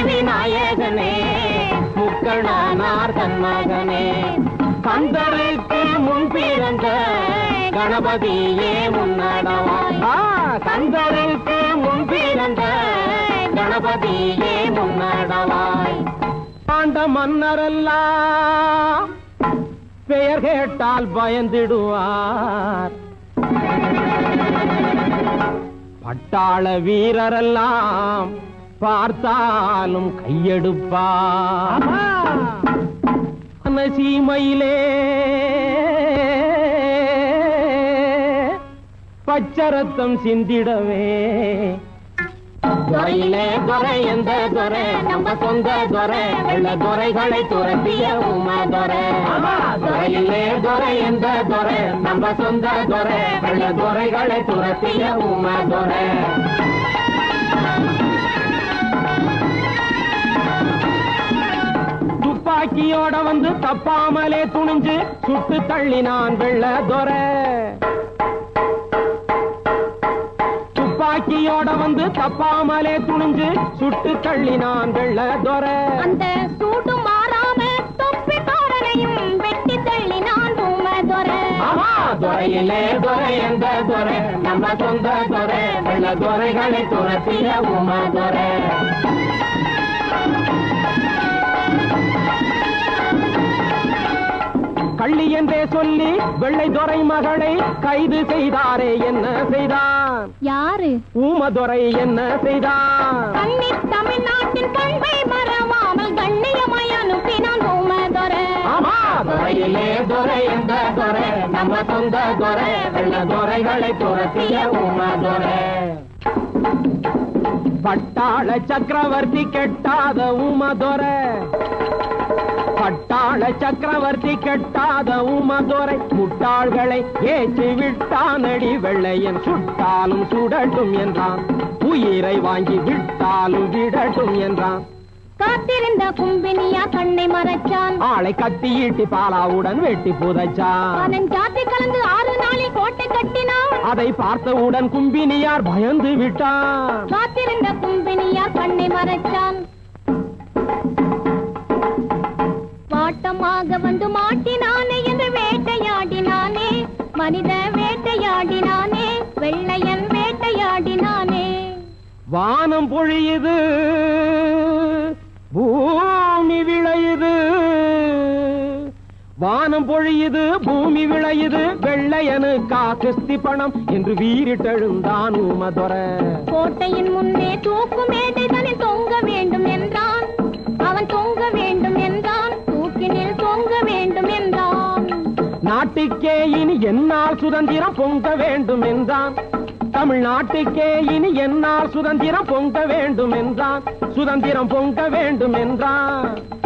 விநாயகனே முக்கணனார் தன் மகனே கந்தருக்கு முன் பிறந்த கணபதியே முன்னடவாய் ஆ, கந்தருக்கு முன் பிறந்த கணபதியே முன்னடவாய் ஆண்ட மன்னரெல்லாம் பெயர் கேட்டால் பயந்திடுவார் பட்டாள வீரரெல்லாம் பார்த்தாலும் கையெடுப்பார் சீமையிலே பச்சரத்தம் சிந்திடவே துறையிலே துறை எந்த துறை நம்ம சொந்த துறை வெள்ள துறைகளை துரத்திய உமா துறை துறையிலே துறை எந்த துறை நம்ம சொந்த துறை வெள்ள துறைகளை துரத்திய உமா துறை துப்பாக்கியோட வந்து தப்பாமலே துணிஞ்சு சுட்டு தள்ளினான் வெள்ள துறை துப்பாக்கியோட வந்து தப்பாமலே துணிஞ்சு சுட்டு தள்ளினான் வெள்ள துறை அந்த சூடு மாறாம தொப்பி தோரணையும் வெட்டி தள்ளினான் ஊமதுரை ஆமா துறையிலே துறை எந்த துறை நம்ம சொந்த துறை வெள்ள துறைகளை துரத்திய உமா துறை கள்ளி என்றே சொல்லி வெள்ளை துறை மகளை கைது செய்தாரே என்ன செய்தான் யாரு ஊமதுரை என்ன செய்தான் கண்ணி தமிழ்நாட்டின் பண்பை மறவாமல் கண்ணியமாய் அனுப்பினான் ஊமதுரை ஆமா துறையிலே துறை எந்த துறை நம்ம சொந்த துறை வெள்ள துறைகளை துரத்திய உமா துறை பட்டாள சக்கரவர்த்தி கெட்டாத உமதுரை பட்டாள சக்கரவர்த்தி கெட்டாத உமதுரை முட்டாள்களை ஏற்றி விட்டானடி வெள்ளையன் சுட்டாலும் சுடட்டும் என்றான் உயிரை வாங்கி விட்டாலும் விடட்டும் என்றான் காத்திருந்த கும்பினியா கண்ணை மறைச்சான் ஆளை கத்தி ஈட்டி பாலாவுடன் வெட்டி புதைச்சான் அதன் ஜாதி கலந்து ஆறு நாளில் கோட்டை கட்டினான் அதை பார்த்தவுடன் கும்பினியார் பயந்து விட்டான் காத்திருந்த கும்பினியா கண்ணை மறைச்சான் வாட்டமாக வந்து மாட்டினானே என்று வேட்டையாடினானே மனித வேட்டையாடினானே வெள்ளையன் வேட்டையாடினானே வானம் பொழியுது பூமி விளையுது வானம் பொழியுது பூமி விளையுது வெள்ளையனுக்கா கிஸ்தி பணம் என்று வீரிட்டெழுந்தான் உமதுரை கோட்டையின் முன்னே தூக்கு மேடைதனில் தொங்க வேண்டும் என்றான் அவன் தொங்க வேண்டும் என்றான் தூக்கினில் தொங்க வேண்டும் என்றான் நாட்டுக்கே இனி என்னால் சுதந்திரம் பொங்க வேண்டும் என்றான் தமிழ்நாட்டுக்கே இனி என்னால் சுதந்திரம் பொங்க வேண்டும் என்றான் சுதந்திரம் பொங்க வேண்டும் என்றான்